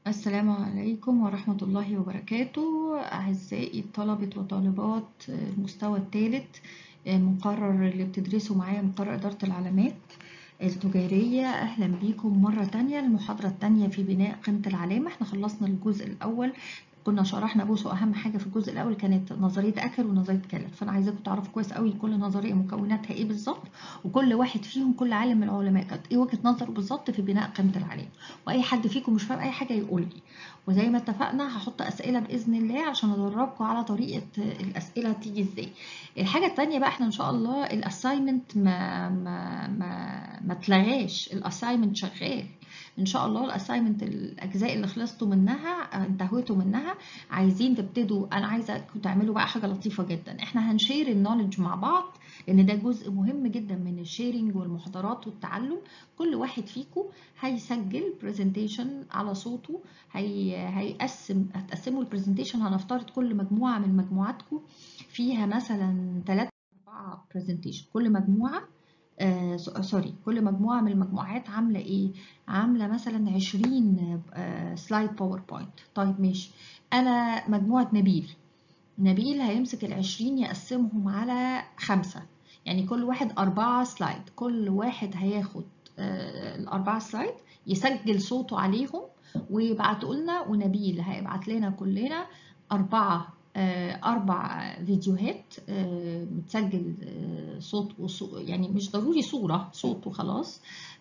السلام عليكم ورحمة الله وبركاته أعزائي طلبة وطالبات المستوى الثالث مقرر اللي بتدرسوا معايا مقرر إدارة العلامات التجارية أهلا بيكم مرة تانية المحاضرة التانية في بناء قيمة العلامة احنا خلصنا الجزء الأول كنا شرحنا بصوا أهم حاجة في الجزء الأول كانت نظرية أكل ونظرية كالت فأنا عايزاكم تعرفوا كويس قوي كل نظرية مكوناتها إيه بالظبط وكل واحد فيهم كل عالم من العلماء كانت إيه وجهة نظره بالظبط في بناء قيمة العلامة وأي حد فيكم مش فاهم أي حاجة يقول لي وزي ما اتفقنا هحط أسئلة بإذن الله عشان أدربكم على طريقة الأسئلة تيجي إزاي الحاجة التانية بقى احنا إن شاء الله الأسايمنت ما ما ما ما اتلغاش الأسايمنت شغال ان شاء الله الاساينمنت الاجزاء اللي خلصتوا منها انتهيتوا منها عايزين تبتدوا انا عايزاكم تعملوا بقى حاجه لطيفه جدا احنا هنشير النولج مع بعض لان ده جزء مهم جدا من الشيرنج والمحاضرات والتعلم كل واحد فيكم هيسجل برزنتيشن على صوته هي هيقسم هتقسموا البرزنتيشن هنفترض كل مجموعه من مجموعاتكم فيها مثلا 3 4 برزنتيشن كل مجموعه آه سوري كل مجموعة من المجموعات عاملة ايه؟ عاملة مثلا 20 آه سلايد باوربوينت طيب ماشي أنا مجموعة نبيل نبيل هيمسك ال 20 يقسمهم على خمسة يعني كل واحد أربعة سلايد كل واحد هياخد آه الأربعة سلايد يسجل صوته عليهم ويبعتوا لنا ونبيل هيبعت لنا كلنا أربعة أربع فيديوهات متسجل صوت يعني مش ضروري صورة صوت وخلاص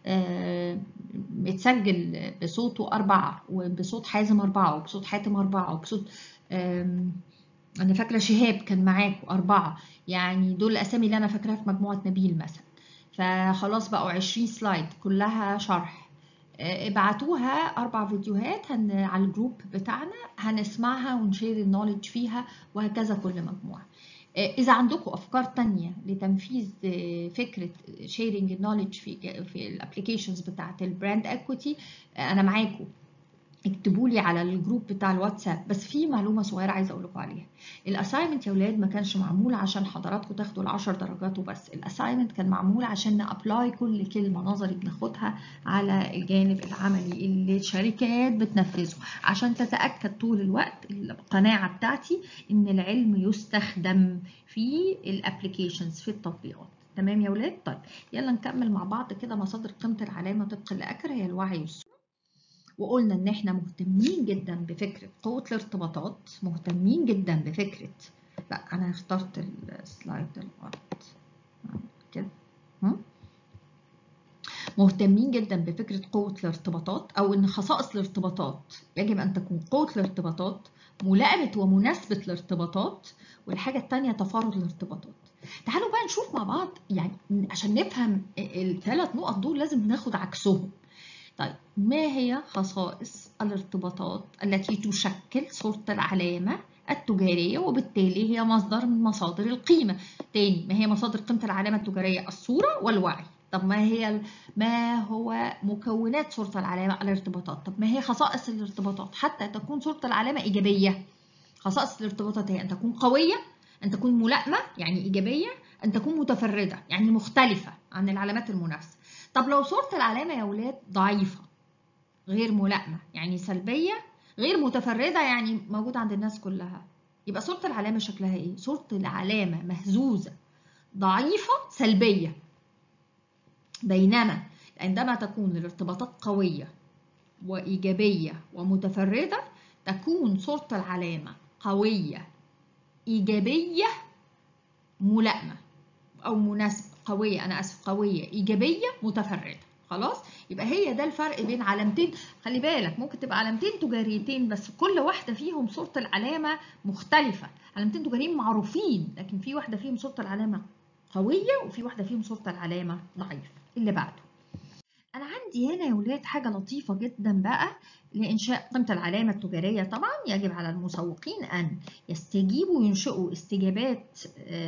متسجل بصوته أربعة وبصوت حازم أربعة وبصوت حاتم أربعة وبصوت أنا فاكرة شهاب كان معاكم أربعة يعني دول الأسامي اللي أنا فاكراها في مجموعة نبيل مثلا فخلاص بقوا 20 سلايد كلها شرح ابعتوها اربع فيديوهات هن على الجروب بتاعنا هنسمعها ونشير النولج فيها وهكذا كل مجموعه اذا عندكم افكار تانية لتنفيذ فكره شيرنج النولج في في الابلكيشنز بتاعه البراند اكويتي انا معاكم اكتبوا لي على الجروب بتاع الواتساب بس في معلومه صغيره عايزه اقول لكم عليها الاساينمنت يا ولاد ما كانش معمول عشان حضراتكم تاخدوا العشر درجات وبس الاساينمنت كان معمول عشان نابلاي كل كلمه نظري بناخدها على الجانب العملي اللي الشركات بتنفذه عشان تتاكد طول الوقت القناعه بتاعتي ان العلم يستخدم في الابلكيشنز في التطبيقات تمام يا ولاد طيب يلا نكمل مع بعض كده مصادر قيمه العلامه طبقا لاكر هي الوعي والسرعه وقلنا ان احنا مهتمين جدا بفكره قوه الارتباطات مهتمين جدا بفكره لا انا اخترت السلايد الغلط كده مهتمين جدا بفكره قوه الارتباطات او ان خصائص الارتباطات يجب ان تكون قوه الارتباطات ملائمه ومناسبه الارتباطات والحاجه الثانيه تفارض الارتباطات تعالوا بقى نشوف مع بعض يعني عشان نفهم الثلاث نقط دول لازم ناخد عكسهم طيب ما هي خصائص الارتباطات التي تشكل صورة العلامة التجارية وبالتالي هي مصدر من مصادر القيمة تاني ما هي مصادر قيمة العلامة التجارية الصورة والوعي طب ما هي ما هو مكونات صورة العلامة الارتباطات طب ما هي خصائص الارتباطات حتى تكون صورة العلامة إيجابية خصائص الارتباطات هي أن تكون قوية أن تكون ملائمة يعني إيجابية أن تكون متفردة يعني مختلفة عن العلامات المنافسة طب لو صورة العلامة يا ولاد ضعيفة غير ملائمة يعني سلبية غير متفردة يعني موجودة عند الناس كلها يبقى صورة العلامة شكلها ايه؟ صورة العلامة مهزوزة ضعيفة سلبية بينما عندما تكون الارتباطات قوية وإيجابية ومتفردة تكون صورة العلامة قوية إيجابية ملائمة أو مناسبة قوية أنا آسف قوية إيجابية متفردة خلاص يبقى هي ده الفرق بين علامتين خلي بالك ممكن تبقى علامتين تجاريتين بس كل واحدة فيهم صورة العلامة مختلفة علامتين تجاريين معروفين لكن في واحدة فيهم صورة العلامة قوية وفي واحدة فيهم صورة العلامة ضعيفة اللي بعده أنا عندي هنا يا ولاد حاجة لطيفة جدا بقى لإنشاء قيمة العلامة التجارية طبعا يجب على المسوقين أن يستجيبوا وينشئوا استجابات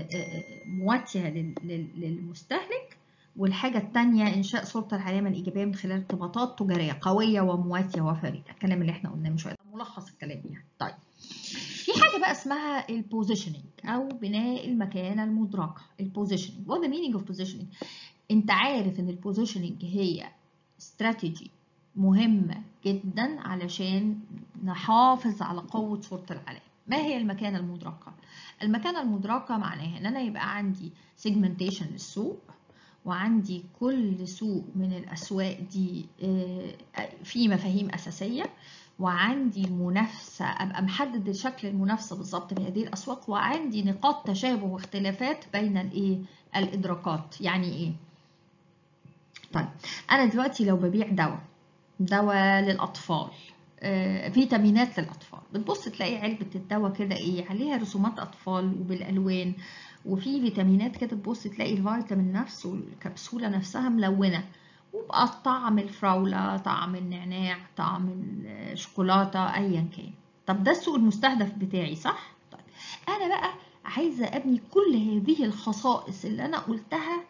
مواتية للمستهلك والحاجة الثانية إنشاء صورة العلامة الإيجابية من خلال ارتباطات تجارية قوية ومواتية وفريدة الكلام اللي احنا قلناه من شوية ملخص الكلام يعني طيب في حاجة بقى اسمها البوزيشننج أو بناء المكانة المدركة البوزيشننج what the meaning of positioning أنت عارف إن البوزيشننج هي استراتيجي مهمة جدا علشان نحافظ على قوة صورة العلامة ما هي المكانة المدركة؟ المكانة المدركة معناها ان انا يبقى عندي سيجمنتيشن للسوق وعندي كل سوق من الاسواق دي في مفاهيم اساسية وعندي منافسة أبقى محدد شكل المنافسة بالظبط في هذه الأسواق وعندي نقاط تشابه واختلافات بين الإيه؟ الإدراكات يعني إيه؟ طيب أنا دلوقتي لو ببيع دواء دواء للأطفال آه، فيتامينات للأطفال بتبص تلاقي علبة الدواء كده إيه عليها رسومات أطفال وبالألوان وفي فيتامينات كده تبص تلاقي الفيتامين نفسه الكبسولة نفسها ملونة وبقى طعم الفراولة طعم النعناع طعم الشوكولاتة أيا كان طب ده السوق المستهدف بتاعي صح؟ طيب أنا بقى عايزة أبني كل هذه الخصائص اللي أنا قلتها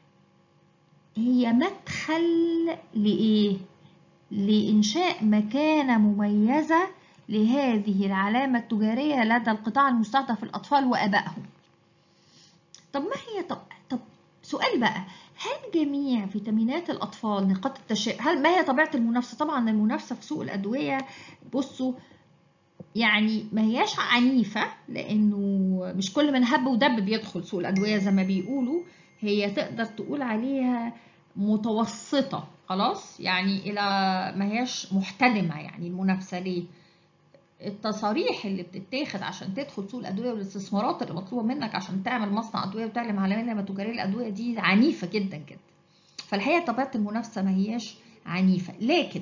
هي مدخل لإيه؟ لإنشاء مكانة مميزة لهذه العلامة التجارية لدى القطاع المستهدف الأطفال وآبائهم. طب ما هي طب طب سؤال بقى هل جميع فيتامينات الأطفال نقاط التشابه هل ما هي طبيعة المنافسة؟ طبعا المنافسة في سوق الأدوية بصوا يعني ما هياش عنيفة لأنه مش كل من هب ودب بيدخل سوق الأدوية زي ما بيقولوا هي تقدر تقول عليها متوسطة خلاص يعني إلى ما هياش محتدمة يعني المنافسة ليه؟ التصاريح اللي بتتاخد عشان تدخل سوق الادويه والاستثمارات اللي مطلوبه منك عشان تعمل مصنع ادويه وتعلم علامه تجاريه الادويه دي عنيفه جدا جدا فالحقيقه طبيعه المنافسه ما هياش عنيفه لكن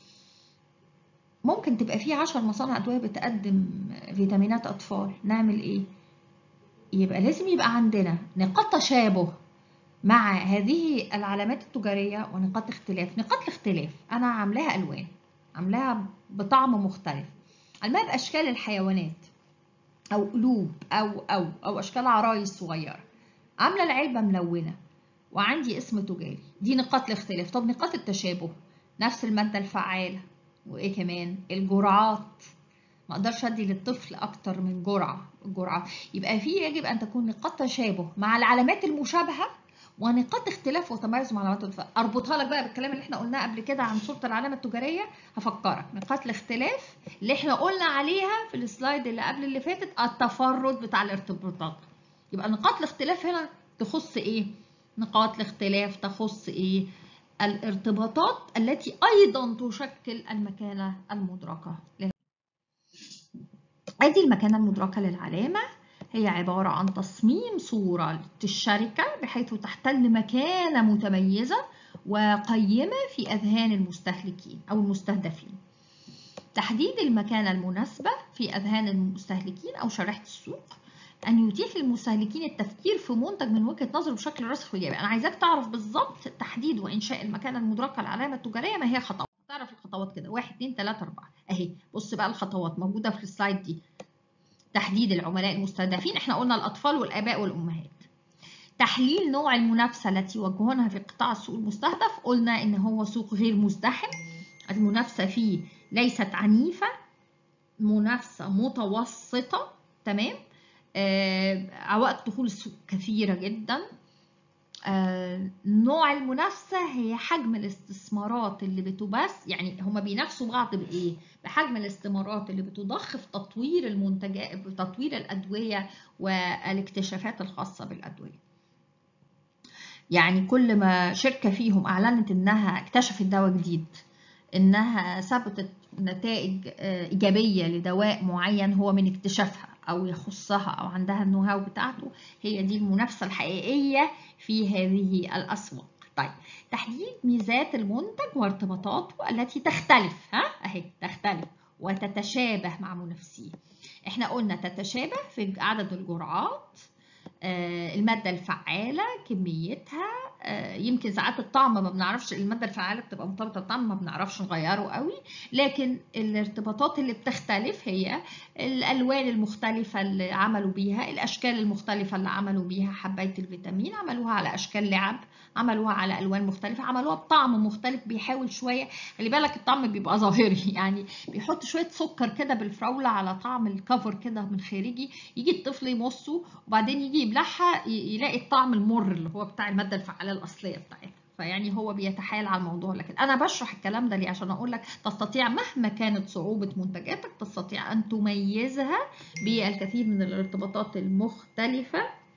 ممكن تبقى في 10 مصانع ادويه بتقدم فيتامينات اطفال نعمل ايه يبقى لازم يبقى عندنا نقاط تشابه مع هذه العلامات التجاريه ونقاط اختلاف نقاط الاختلاف انا عاملاها الوان عاملاها بطعم مختلف عاملاها باشكال الحيوانات او قلوب او او او اشكال عرايس صغيره عامله العلبه ملونه وعندي اسم تجاري دي نقاط الاختلاف طب نقاط التشابه نفس الماده الفعاله وايه كمان الجرعات ما اقدرش ادي للطفل اكتر من جرعه الجرعه يبقى في يجب ان تكون نقاط تشابه مع العلامات المشابهه ونقاط اختلاف وتميز مع علامات الفرق اربطها لك بقى بالكلام اللي احنا قلناه قبل كده عن صوره العلامه التجاريه هفكرك نقاط الاختلاف اللي احنا قلنا عليها في السلايد اللي قبل اللي فاتت التفرد بتاع الارتباطات يبقى نقاط الاختلاف هنا تخص ايه نقاط الاختلاف تخص ايه الارتباطات التي ايضا تشكل المكانه المدركه ادي المكانه المدركه للعلامه هي عبارة عن تصميم صورة للشركة بحيث تحتل مكانة متميزة وقيمة في أذهان المستهلكين أو المستهدفين تحديد المكانة المناسبة في أذهان المستهلكين أو شريحة السوق أن يتيح للمستهلكين التفكير في منتج من وجهة نظره بشكل راسخ وإيجابي أنا عايزاك تعرف بالظبط تحديد وإنشاء المكانة المدركة للعلامة التجارية ما هي خطوات تعرف الخطوات كده واحد اتنين تلاتة أربعة أهي بص بقى الخطوات موجودة في السلايد دي تحديد العملاء المستهدفين احنا قلنا الأطفال والآباء والأمهات تحليل نوع المنافسة التي يواجهونها في قطاع السوق المستهدف قلنا إن هو سوق غير مزدحم المنافسة فيه ليست عنيفة منافسة متوسطة تمام آه عوائق دخول السوق كثيرة جدا آه نوع المنافسة هي حجم الاستثمارات اللي بتبث يعني هما بينافسوا بعض بإيه؟ بحجم الاستثمارات اللي بتضخ في تطوير المنتجات تطوير الأدوية والاكتشافات الخاصة بالأدوية. يعني كل ما شركة فيهم أعلنت إنها اكتشفت دواء جديد إنها ثبتت نتائج إيجابية لدواء معين هو من اكتشافها أو يخصها أو عندها النو هاو بتاعته هي دي المنافسة الحقيقية في هذه الأسواق. طيب تحديد ميزات المنتج وارتباطاته التي تختلف ها أهي تختلف وتتشابه مع منافسيه. إحنا قلنا تتشابه في عدد الجرعات المادة الفعالة كميتها يمكن ساعات الطعم ما بنعرفش المادة الفعالة بتبقى مرتبطة بالطعم ما بنعرفش نغيره قوي لكن الارتباطات اللي بتختلف هي الألوان المختلفة اللي عملوا بيها الأشكال المختلفة اللي عملوا بيها حباية الفيتامين عملوها على أشكال لعب عملوها على ألوان مختلفة عملوها بطعم مختلف بيحاول شوية خلي بالك الطعم بيبقى ظاهري يعني بيحط شوية سكر كده بالفراولة على طعم الكفر كده من خارجي يجي الطفل يمصه وبعدين يجي يبلعها يلاقي الطعم المر اللي هو بتاع المادة الفعالة الأصلية بتاعتها فيعني هو بيتحايل على الموضوع لكن انا بشرح الكلام ده ليه عشان اقول لك تستطيع مهما كانت صعوبه منتجاتك تستطيع ان تميزها بالكثير من الارتباطات المختلفه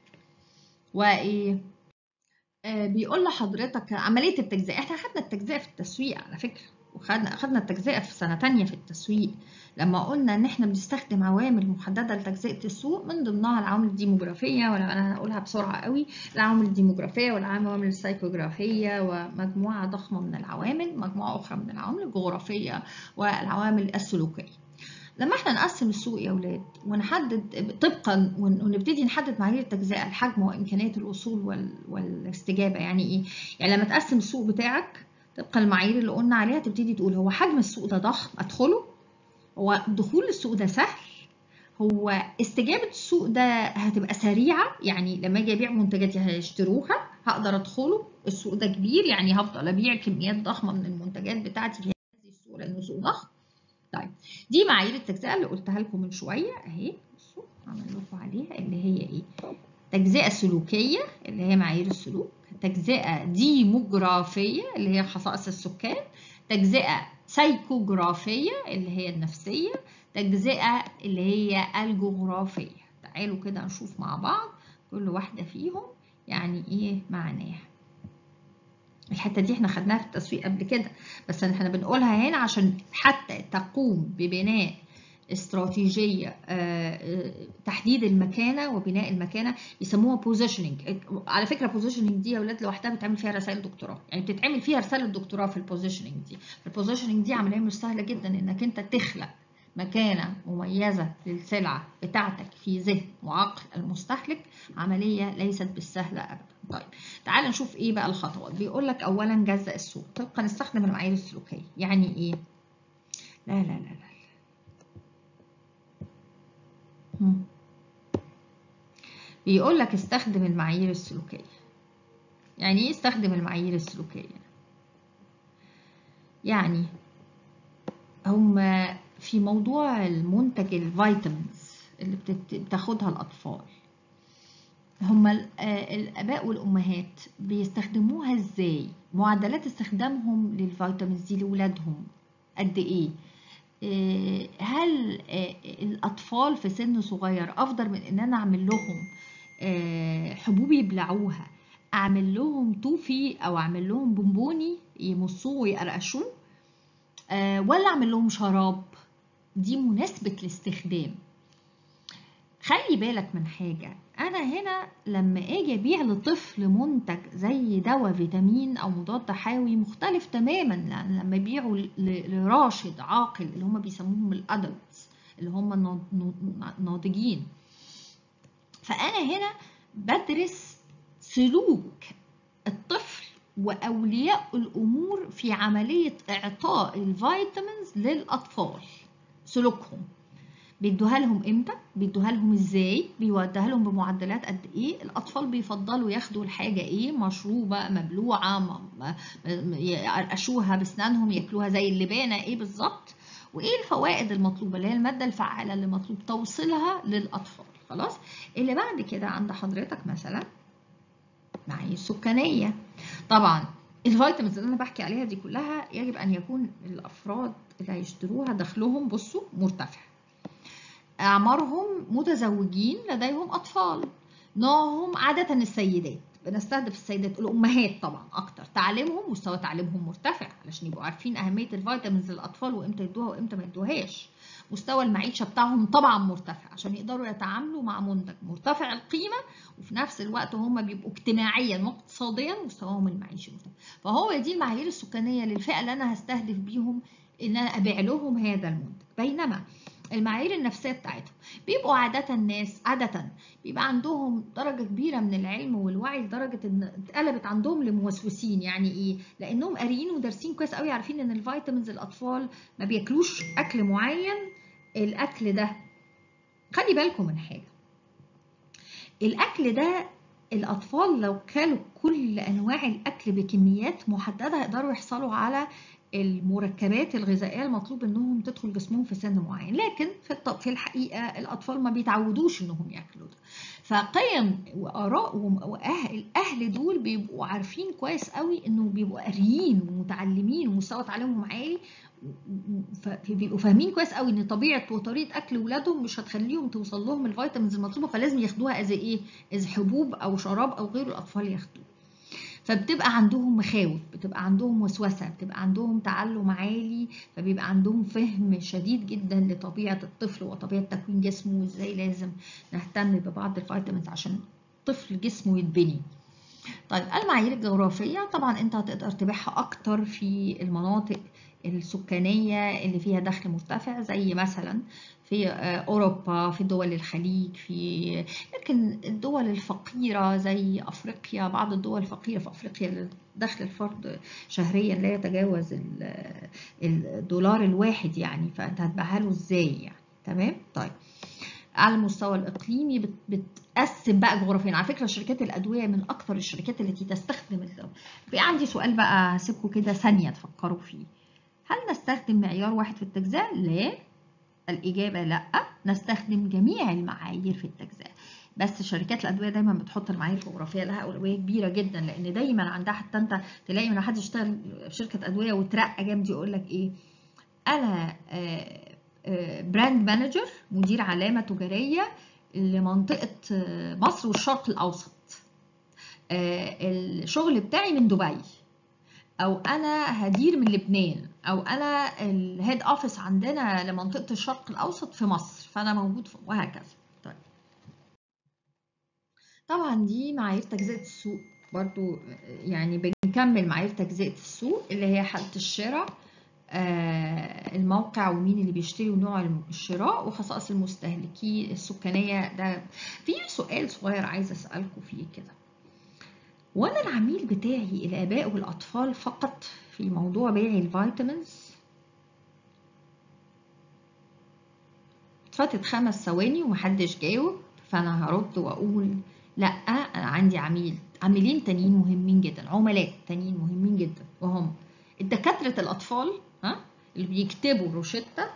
وايه آه بيقول لحضرتك عمليه التجزئه احنا خدنا التجزئه في التسويق على فكره وخدنا اخدنا التجزئه في سنه تانية في التسويق لما قلنا ان احنا بنستخدم عوامل محدده لتجزئه السوق من ضمنها العوامل الديموغرافيه ولا انا هقولها بسرعه قوي العوامل الديموغرافيه والعوامل السايكوغرافيه ومجموعه ضخمه من العوامل مجموعه اخرى من العوامل الجغرافيه والعوامل السلوكيه لما احنا نقسم السوق يا اولاد ونحدد طبقا ونبتدي نحدد معايير التجزئه الحجم وامكانيه الوصول والاستجابه يعني ايه يعني لما تقسم السوق بتاعك طبقا المعايير اللي قلنا عليها تبتدي تقول هو حجم السوق ده ضخم ادخله هو دخول السوق ده سهل هو استجابة السوق ده هتبقى سريعة يعني لما اجي ابيع منتجاتي هيشتروها هقدر ادخله السوق ده كبير يعني هفضل ابيع كميات ضخمة من المنتجات بتاعتي في هذه السوق لانه سوق ضخم طيب دي معايير التجزئة اللي قلتها لكم من شوية اهي بصوا عمل لكم عليها اللي هي ايه تجزئة سلوكية اللي هي معايير السلوك تجزئة ديموغرافية اللي هي خصائص السكان تجزئة سايكوجرافية اللي هي النفسية تجزئة اللي هي الجغرافية تعالوا كده نشوف مع بعض كل واحدة فيهم يعني ايه معناها الحتة دي احنا خدناها في التسويق قبل كده بس احنا بنقولها هنا عشان حتى تقوم ببناء استراتيجية تحديد المكانة وبناء المكانة يسموها بوزيشننج على فكرة بوزيشننج دي يا ولاد لوحدها بتعمل فيها رسائل دكتوراه يعني بتتعمل فيها رسالة دكتوراه في البوزيشننج دي البوزيشننج دي عملية مش سهلة جدا انك انت تخلق مكانة مميزة للسلعة بتاعتك في ذهن وعقل المستهلك عملية ليست بالسهلة أبدا طيب تعال نشوف ايه بقى الخطوات بيقول لك اولا جزء السوق طبقا نستخدم المعايير السلوكية يعني ايه لا لا لا لا بيقول لك استخدم المعايير السلوكية يعني ايه استخدم المعايير السلوكية يعني هما في موضوع المنتج الفيتامينز اللي بتاخدها الأطفال هما الآباء والأمهات بيستخدموها ازاي معدلات استخدامهم للفيتامينز دي لأولادهم قد ايه هل الأطفال في سن صغير أفضل من إن أنا أعمل لهم حبوب يبلعوها أعمل لهم توفي أو أعمل لهم بونبوني يمصوه ويقرقشوه ولا أعمل لهم شراب دي مناسبة الاستخدام خلي بالك من حاجة أنا هنا لما أجي أبيع لطفل منتج زي دواء فيتامين أو مضاد حيوي مختلف تماما لأن لما يبيعوا لراشد عاقل اللي هم بيسموهم الأدلتس اللي هم الناضجين فأنا هنا بدرس سلوك الطفل وأولياء الأمور في عملية إعطاء الفيتامينز للأطفال سلوكهم بيدوها لهم امتى بيدوها لهم ازاي بيوديها لهم بمعدلات قد ايه الاطفال بيفضلوا ياخدوا الحاجه ايه مشروبه مبلوعه يقرقشوها باسنانهم ياكلوها زي اللبانه ايه بالظبط وايه الفوائد المطلوبه اللي هي الماده الفعاله اللي مطلوب توصيلها للاطفال خلاص اللي بعد كده عند حضرتك مثلا معايير سكانيه طبعا الفيتامينز اللي انا بحكي عليها دي كلها يجب ان يكون الافراد اللي هيشتروها دخلهم بصوا مرتفع أعمارهم متزوجين لديهم أطفال نوعهم عادة السيدات بنستهدف السيدات الأمهات طبعا أكتر تعليمهم مستوى تعليمهم مرتفع علشان يبقوا عارفين أهمية الفيتامينز للأطفال وإمتى يدوها وإمتى ما يدوهاش مستوى المعيشة بتاعهم طبعا مرتفع عشان يقدروا يتعاملوا مع منتج مرتفع القيمة وفي نفس الوقت هم بيبقوا اجتماعيا واقتصاديا مستواهم المعيشي مرتفع فهو دي المعايير السكانية للفئة اللي أنا هستهدف بيهم إن أنا أبيع لهم هذا المنتج بينما المعايير النفسيه بتاعتهم بيبقوا عاده الناس عاده بيبقى عندهم درجه كبيره من العلم والوعي لدرجه ان اتقلبت عندهم لموسوسين يعني ايه لانهم قاريين ودارسين كويس قوي عارفين ان الفيتامينز الاطفال ما بياكلوش اكل معين الاكل ده خلي بالكم من حاجه الاكل ده الاطفال لو كلوا كل انواع الاكل بكميات محدده هيقدروا يحصلوا على المركبات الغذائيه المطلوب انهم تدخل جسمهم في سن معين لكن في في الحقيقه الاطفال ما بيتعودوش انهم ياكلوا ده فقيم واراء واهل الاهل دول بيبقوا عارفين كويس قوي انه بيبقوا قاريين ومتعلمين ومستوى تعليمهم عالي فبيبقوا فاهمين كويس قوي ان طبيعه وطريقه اكل ولادهم مش هتخليهم توصل لهم الفيتامينز المطلوبه فلازم ياخدوها از ايه از حبوب او شراب او غيره الاطفال ياخدوه فبتبقى عندهم مخاوف بتبقى عندهم وسوسه بتبقى عندهم تعلم عالي فبيبقى عندهم فهم شديد جدا لطبيعه الطفل وطبيعه تكوين جسمه وازاي لازم نهتم ببعض الفيتامينز عشان الطفل جسمه يتبني طيب المعايير الجغرافيه طبعا انت هتقدر تبيعها اكتر في المناطق السكانية اللي فيها دخل مرتفع زي مثلا في أوروبا في دول الخليج في لكن الدول الفقيرة زي أفريقيا بعض الدول الفقيرة في أفريقيا دخل الفرد شهريا لا يتجاوز الدولار الواحد يعني فأنت هتبيعها له إزاي يعني تمام طيب على المستوى الإقليمي بتقسم بقى جغرافيا على فكرة شركات الأدوية من أكثر الشركات التي تستخدم في عندي سؤال بقى هسيبكم كده ثانية تفكروا فيه هل نستخدم معيار واحد في التجزئة؟ لا الإجابة لا نستخدم جميع المعايير في التجزئة بس شركات الأدوية دايما بتحط المعايير الجغرافية لها أولوية كبيرة جدا لأن دايما عندها حتى أنت تلاقي من حد يشتغل في شركة أدوية وترقى جامد يقول لك إيه أنا براند مانجر مدير علامة تجارية لمنطقة مصر والشرق الأوسط الشغل بتاعي من دبي او انا هدير من لبنان او انا الهيد اوفيس عندنا لمنطقه الشرق الاوسط في مصر فانا موجود في وهكذا طيب طبعا دي معايير تجزئه السوق برضو يعني بنكمل معايير تجزئه السوق اللي هي حاله الشراء آه الموقع ومين اللي بيشتري ونوع الشراء وخصائص المستهلكين السكانيه ده في سؤال صغير عايزه اسالكم فيه كده وانا العميل بتاعي الاباء والاطفال فقط في موضوع بيع الفيتامينز فاتت خمس ثواني ومحدش جاوب فانا هرد واقول لا انا عندي عميل عميلين تانيين مهمين جدا عملاء تانيين مهمين جدا وهم الدكاترة الأطفال ها اللي بيكتبوا روشتة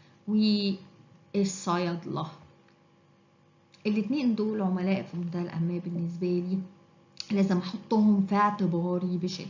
والصيادلة الاتنين دول عملاء في منتهى الأهمية بالنسبة لي لازم احطهم في اعتباري بشده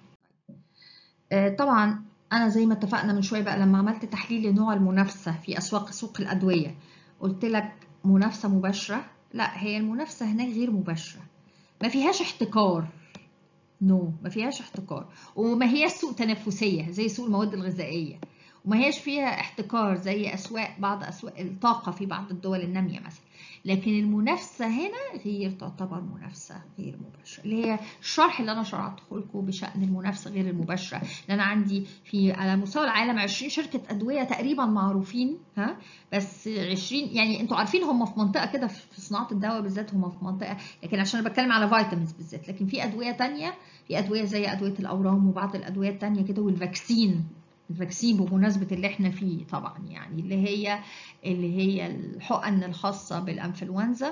طبعا انا زي ما اتفقنا من شويه بقى لما عملت تحليل لنوع المنافسه في اسواق سوق الادويه قلت لك منافسه مباشره لا هي المنافسه هناك غير مباشره ما فيهاش احتكار نو no, ما فيهاش احتكار وما هي سوق تنافسيه زي سوق المواد الغذائيه وما هياش فيها احتكار زي اسواق بعض اسواق الطاقه في بعض الدول الناميه مثلا لكن المنافسه هنا غير تعتبر منافسه غير مباشره اللي هي الشرح اللي انا شرحته لكم بشان المنافسه غير المباشره اللي انا عندي في على مستوى العالم 20 شركه ادويه تقريبا معروفين ها بس 20 يعني انتوا عارفين هم في منطقه كده في صناعه الدواء بالذات هم في منطقه لكن عشان انا بتكلم على فيتامينز بالذات لكن في ادويه ثانيه في ادويه زي ادويه الاورام وبعض الادويه الثانيه كده والفاكسين الفاكسين بمناسبة اللي احنا فيه طبعا يعني اللي هي اللي هي الحقن الخاصة بالانفلونزا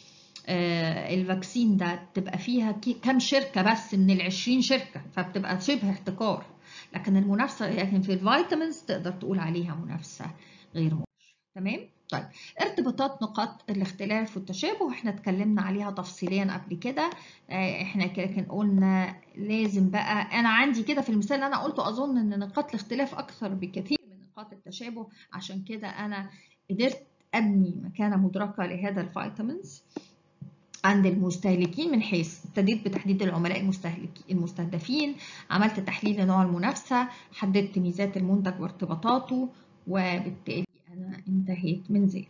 آه الفاكسين ده تبقى فيها كم شركة بس من العشرين شركة فبتبقى شبه احتكار لكن المنافسة لكن في الفيتامينز تقدر تقول عليها منافسة غير مباشرة تمام؟ طيب ارتباطات نقاط الاختلاف والتشابه احنا اتكلمنا عليها تفصيليا قبل كده اه احنا لكن قلنا لازم بقى انا عندي كده في المثال اللي انا قلته اظن ان نقاط الاختلاف اكثر بكثير من نقاط التشابه عشان كده انا قدرت ابني مكانه مدركه لهذا الفيتامينز عند المستهلكين من حيث ابتديت بتحديد العملاء المستهلكين المستهدفين عملت تحليل لنوع المنافسه حددت ميزات المنتج وارتباطاته وبالتالي أنا انتهيت من ذلك.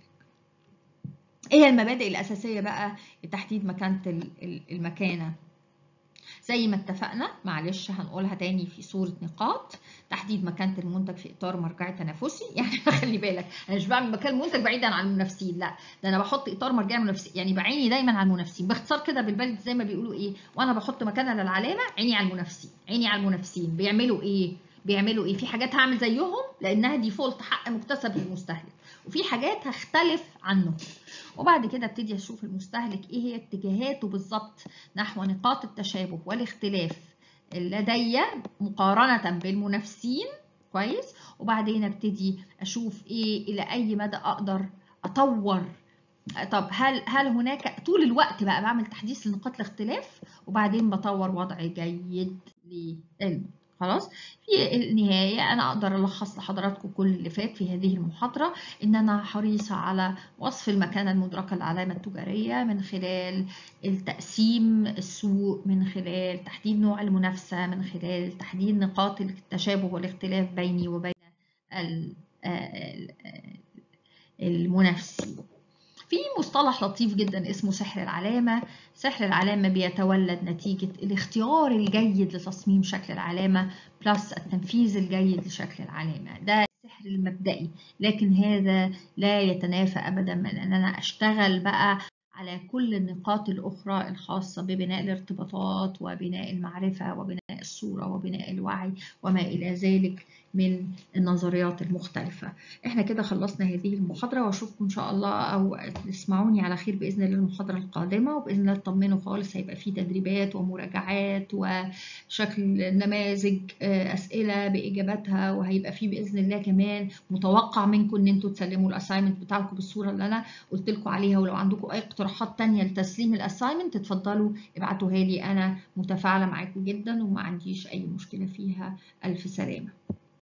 إيه هي المبادئ الأساسية بقى لتحديد مكانة المكانة؟ زي ما اتفقنا معلش هنقولها تاني في صورة نقاط تحديد مكانة المنتج في إطار مرجعي تنافسي يعني خلي بالك أنا مش بعمل مكان المنتج بعيدا عن المنافسين لا ده أنا بحط إطار مرجعي منافسي يعني بعيني دايما على المنافسين باختصار كده بالبلد زي ما بيقولوا إيه وأنا بحط مكانة للعلامة عيني على المنافسين عيني على المنافسين بيعملوا إيه؟ بيعملوا ايه في حاجات هعمل زيهم لانها ديفولت حق مكتسب للمستهلك وفي حاجات هختلف عنهم وبعد كده ابتدي اشوف المستهلك ايه هي اتجاهاته بالظبط نحو نقاط التشابه والاختلاف لدي مقارنة بالمنافسين كويس وبعدين ابتدي اشوف ايه الى اي مدى اقدر اطور طب هل هل هناك طول الوقت بقى بعمل تحديث لنقاط الاختلاف وبعدين بطور وضع جيد للمنتج خلاص في النهاية أنا أقدر ألخص لحضراتكم كل اللي فات في هذه المحاضرة إن أنا حريصة على وصف المكانة المدركة للعلامة التجارية من خلال التقسيم السوق من خلال تحديد نوع المنافسة من خلال تحديد نقاط التشابه والاختلاف بيني وبين المنافسين في مصطلح لطيف جدا اسمه سحر العلامة سحر العلامة بيتولد نتيجة الاختيار الجيد لتصميم شكل العلامة بلس التنفيذ الجيد لشكل العلامة ده السحر المبدئي لكن هذا لا يتنافى أبدا من أن أنا أشتغل بقى على كل النقاط الأخرى الخاصة ببناء الارتباطات وبناء المعرفة وبناء الصورة وبناء الوعي وما إلى ذلك من النظريات المختلفة احنا كده خلصنا هذه المحاضرة واشوفكم ان شاء الله او تسمعوني على خير باذن الله المحاضرة القادمة وباذن الله تطمنوا خالص هيبقى في تدريبات ومراجعات وشكل نماذج اسئلة باجاباتها وهيبقى في باذن الله كمان متوقع منكم ان انتوا تسلموا الاساينمنت بتاعكم بالصورة اللي انا قلت لكم عليها ولو عندكم اي اقتراحات تانية لتسليم الاساينمنت اتفضلوا ابعتوها لي انا متفاعلة معاكم جدا وما عنديش اي مشكلة فيها الف سلامة